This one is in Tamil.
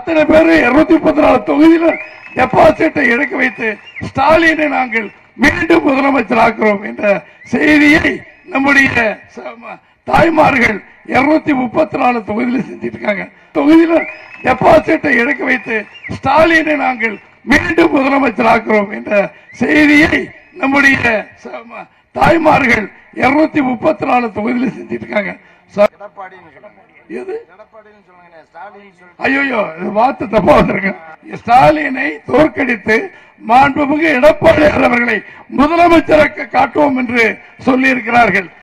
அத்தனை பேர் இருநூத்தி முப்பத்தி நாலு தொகுதியில டெபாசிட்டை எடுக்க வைத்து ஸ்டாலினை நாங்கள் மீண்டும் முதலமைச்சராக்குறோம் என்ற செய்தியை நம்முடைய ச- தாய்மார்கள் இருநூத்தி முப்பத்தி நாலு தொகுதியில செஞ்சிட்டு இருக்காங்க தொகுதியில டெபாசிட்டை எடுக்க வைத்து ஸ்டாலினை நாங்கள் மீண்டும் முதலமைச்சராக்குறோம் என்ற செய்தியை நம்முடைய ச- தாய்மார்கள் இருநூத்தி முப்பத்தி நாலு தொகுதியில செஞ்சிட்டு இருக்காங்க ச- எடப்பாடின்னு சொல்லுங்க எது எடப்பாடின்னு சொல்லுங்க ஸ்டாலின் சொல்லுங்க ஐயோ இது வார்த்தை தப்பா வந்திருக்கு ஸ்டாலினை தோற்கடித்து மாண்புமிகு எடப்பாடி அவர்களை முதலமைச்சராக்க காட்டுவோம் என்று சொல்லி இருக்கிறார்கள்